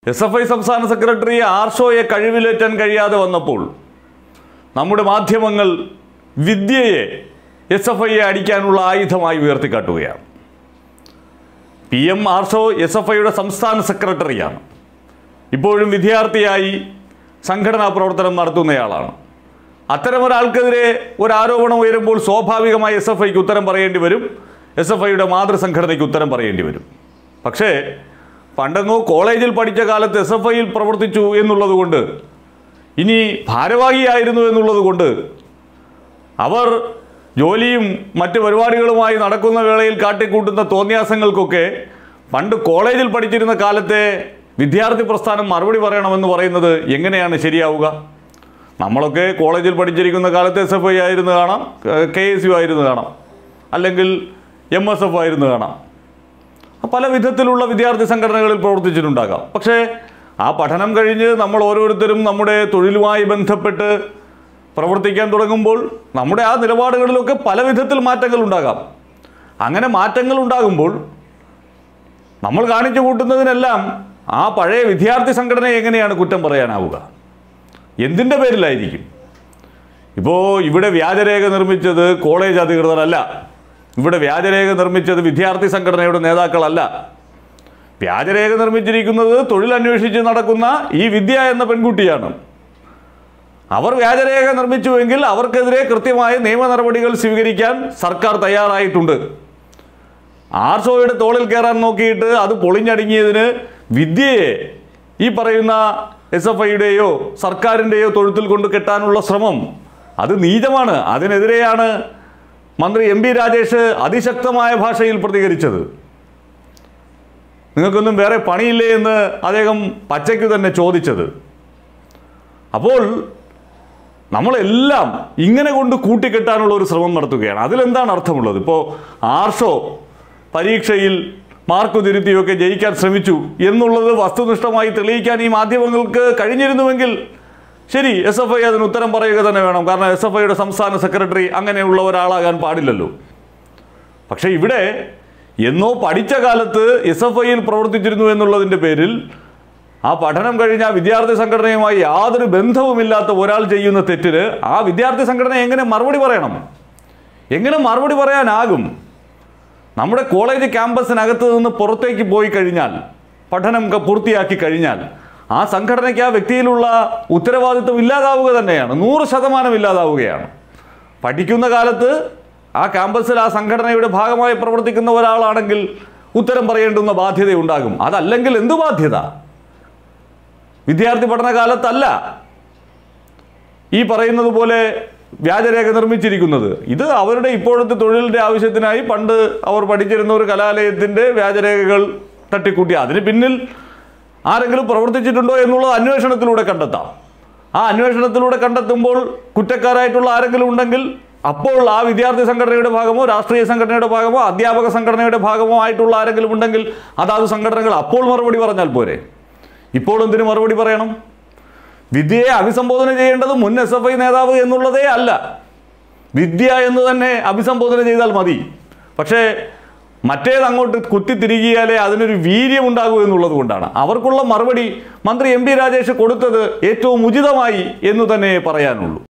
S F I സംസ്ഥാന secretary ആർഷോയെ കഴിവിലേറ്റാൻ കഴിയാതെ വന്നപ്പോൾ നമ്മുടെ മാധ്യമങ്ങൾ വിദ്യയെ എസ് എഫ് ഐയെ അടിക്കാനുള്ള ആയുധമായി ഉയർത്തിക്കാട്ടുകയാണ് P M Arsho S F ഐയുടെ സംസ്ഥാന സെക്രട്ടറിയാണ് ഇപ്പോഴും വിദ്യാർത്ഥിയായി സംഘടനാ പ്രവർത്തനം നടത്തുന്നയാളാണ് അത്തരമൊരാൾക്കെതിരെ ഒരു ആരോപണം ഉയരുമ്പോൾ സ്വാഭാവികമായി എസ് എഫ് ഐക്ക് ഉത്തരം പറയേണ്ടി വരും എസ് എഫ് ഐയുടെ മാതൃസംഘടനയ്ക്ക് ഉത്തരം പറയേണ്ടി വരും പക്ഷേ പണ്ടെങ്ങോ കോളേജിൽ പഠിച്ച കാലത്ത് എസ് എഫ് ഐയിൽ പ്രവർത്തിച്ചു എന്നുള്ളത് കൊണ്ട് ഇനി ഭാരവാഹിയായിരുന്നു എന്നുള്ളത് കൊണ്ട് അവർ ജോലിയും മറ്റ് പരിപാടികളുമായി നടക്കുന്ന വേളയിൽ കാട്ടിക്കൂട്ടുന്ന തോന്നിയാസങ്ങൾക്കൊക്കെ പണ്ട് കോളേജിൽ പഠിച്ചിരുന്ന കാലത്തെ വിദ്യാർത്ഥി പ്രസ്ഥാനം മറുപടി പറയണമെന്ന് പറയുന്നത് എങ്ങനെയാണ് ശരിയാവുക നമ്മളൊക്കെ കോളേജിൽ പഠിച്ചിരിക്കുന്ന കാലത്ത് എസ് എഫ് ഐ ആയിരുന്നു കാണാം കെ എസ് യു ആയിരുന്നു കാണാം അല്ലെങ്കിൽ എം എസ് എഫ് ആയിരുന്നു കാണാം പല വിധത്തിലുള്ള വിദ്യാർത്ഥി സംഘടനകളിൽ പ്രവർത്തിച്ചിട്ടുണ്ടാകാം പക്ഷേ ആ പഠനം കഴിഞ്ഞ് നമ്മൾ ഓരോരുത്തരും നമ്മുടെ തൊഴിലുമായി ബന്ധപ്പെട്ട് പ്രവർത്തിക്കാൻ തുടങ്ങുമ്പോൾ നമ്മുടെ ആ നിലപാടുകളിലൊക്കെ പല വിധത്തിൽ മാറ്റങ്ങൾ ഉണ്ടാകാം അങ്ങനെ മാറ്റങ്ങൾ ഉണ്ടാകുമ്പോൾ നമ്മൾ കാണിച്ചു കൂട്ടുന്നതിനെല്ലാം ആ പഴയ വിദ്യാർത്ഥി സംഘടനയെ എങ്ങനെയാണ് കുറ്റം പറയാനാവുക എന്തിൻ്റെ പേരിലായിരിക്കും ഇപ്പോൾ ഇവിടെ വ്യാജരേഖ നിർമ്മിച്ചത് കോളേജ് അധികൃതരല്ല ഇവിടെ വ്യാജരേഖ നിർമ്മിച്ചത് വിദ്യാർത്ഥി സംഘടനയുടെ നേതാക്കളല്ല വ്യാജരേഖ നിർമ്മിച്ചിരിക്കുന്നത് തൊഴിൽ അന്വേഷിച്ച് നടക്കുന്ന ഈ വിദ്യ എന്ന പെൺകുട്ടിയാണ് അവർ വ്യാജരേഖ നിർമ്മിച്ചുവെങ്കിൽ അവർക്കെതിരെ കൃത്യമായ നിയമ നടപടികൾ സ്വീകരിക്കാൻ സർക്കാർ തയ്യാറായിട്ടുണ്ട് ആർഷോയുടെ തോളിൽ കയറാൻ നോക്കിയിട്ട് അത് പൊളിഞ്ഞടുങ്ങിയതിന് വിദ്യയെ ഈ പറയുന്ന എസ് എഫ് ഐയുടെയോ സർക്കാരിൻ്റെയോ തൊഴുത്തിൽ കൊണ്ട് കെട്ടാനുള്ള ശ്രമം അത് നീചമാണ് അതിനെതിരെയാണ് മന്ത്രി എം പി രാജേഷ് അതിശക്തമായ ഭാഷയിൽ പ്രതികരിച്ചത് നിങ്ങൾക്കൊന്നും വേറെ പണിയില്ലേ എന്ന് അദ്ദേഹം പച്ചയ്ക്ക് തന്നെ ചോദിച്ചത് അപ്പോൾ നമ്മളെല്ലാം ഇങ്ങനെ കൊണ്ട് കൂട്ടിക്കെട്ടാനുള്ള ഒരു ശ്രമം നടത്തുകയാണ് അതിലെന്താണ് അർത്ഥമുള്ളത് ഇപ്പോൾ ആർഷോ പരീക്ഷയിൽ മാർക്ക് തിരുത്തിയൊക്കെ ജയിക്കാൻ ശ്രമിച്ചു എന്നുള്ളത് വസ്തുനിഷ്ഠമായി തെളിയിക്കാൻ ഈ മാധ്യമങ്ങൾക്ക് കഴിഞ്ഞിരുന്നുവെങ്കിൽ ശരി എസ് എഫ് ഐ അതിന് ഉത്തരം പറയുക തന്നെ വേണം കാരണം എസ് എഫ് ഐയുടെ സംസ്ഥാന സെക്രട്ടറി അങ്ങനെയുള്ള ഒരാളാകാൻ പാടില്ലല്ലോ പക്ഷേ ഇവിടെ എന്നോ പഠിച്ച കാലത്ത് എസ് എഫ് ഐയിൽ പ്രവർത്തിച്ചിരുന്നു എന്നുള്ളതിൻ്റെ പേരിൽ ആ പഠനം കഴിഞ്ഞ ആ വിദ്യാർത്ഥി സംഘടനയുമായി യാതൊരു ബന്ധവുമില്ലാത്ത ഒരാൾ ചെയ്യുന്ന തെറ്റിന് ആ വിദ്യാർത്ഥി സംഘടന എങ്ങനെ മറുപടി പറയണം എങ്ങനെ മറുപടി പറയാനാകും നമ്മുടെ കോളേജ് ക്യാമ്പസിനകത്ത് നിന്ന് പുറത്തേക്ക് പോയി കഴിഞ്ഞാൽ പഠനം ക- പൂർത്തിയാക്കി കഴിഞ്ഞാൽ ആ സംഘടനയ്ക്ക് ആ വ്യക്തിയിലുള്ള ഉത്തരവാദിത്വം ഇല്ലാതാവുക തന്നെയാണ് നൂറ് ശതമാനം ഇല്ലാതാവുകയാണ് പഠിക്കുന്ന കാലത്ത് ആ ക്യാമ്പസിൽ ആ സംഘടനയുടെ ഭാഗമായി പ്രവർത്തിക്കുന്ന ഒരാളാണെങ്കിൽ ഉത്തരം പറയേണ്ടുന്ന ബാധ്യതയുണ്ടാകും അതല്ലെങ്കിൽ എന്തു ബാധ്യത വിദ്യാർത്ഥി പഠനകാലത്തല്ല ഈ പറയുന്നത് പോലെ വ്യാജരേഖ നിർമ്മിച്ചിരിക്കുന്നത് ഇത് അവരുടെ ഇപ്പോഴത്തെ തൊഴിലിൻ്റെ ആവശ്യത്തിനായി പണ്ട് അവർ പഠിച്ചിരുന്ന ഒരു കലാലയത്തിൻ്റെ വ്യാജരേഖകൾ തട്ടിക്കൂട്ടി അതിന് പിന്നിൽ ആരെങ്കിലും പ്രവർത്തിച്ചിട്ടുണ്ടോ എന്നുള്ളത് അന്വേഷണത്തിലൂടെ കണ്ടെത്താം ആ അന്വേഷണത്തിലൂടെ കണ്ടെത്തുമ്പോൾ കുറ്റക്കാരായിട്ടുള്ള ആരെങ്കിലും ഉണ്ടെങ്കിൽ അപ്പോൾ ആ വിദ്യാർത്ഥി സംഘടനയുടെ ഭാഗമോ രാഷ്ട്രീയ സംഘടനയുടെ ഭാഗമോ അധ്യാപക സംഘടനയുടെ ഭാഗമോ ആയിട്ടുള്ള ആരെങ്കിലും ഉണ്ടെങ്കിൽ അതാത് സംഘടനകൾ അപ്പോൾ മറുപടി പറഞ്ഞാൽ പോരെ ഇപ്പോൾ എന്തിനു മറുപടി പറയണം വിദ്യയെ അഭിസംബോധന ചെയ്യേണ്ടത് മുൻ എസ് എഫ് ഐ നേതാവ് എന്നുള്ളതേ അല്ല വിദ്യ എന്ന് തന്നെ അഭിസംബോധന ചെയ്താൽ മതി പക്ഷേ മറ്റേത് അങ്ങോട്ട് കുത്തിത്തിരികിയാലേ അതിനൊരു വീര്യം ഉണ്ടാകൂ എന്നുള്ളത് കൊണ്ടാണ് അവർക്കുള്ള മറുപടി മന്ത്രി എം പി രാജേഷ് കൊടുത്തത് ഏറ്റവും ഉചിതമായി എന്ന് തന്നെ പറയാനുള്ളൂ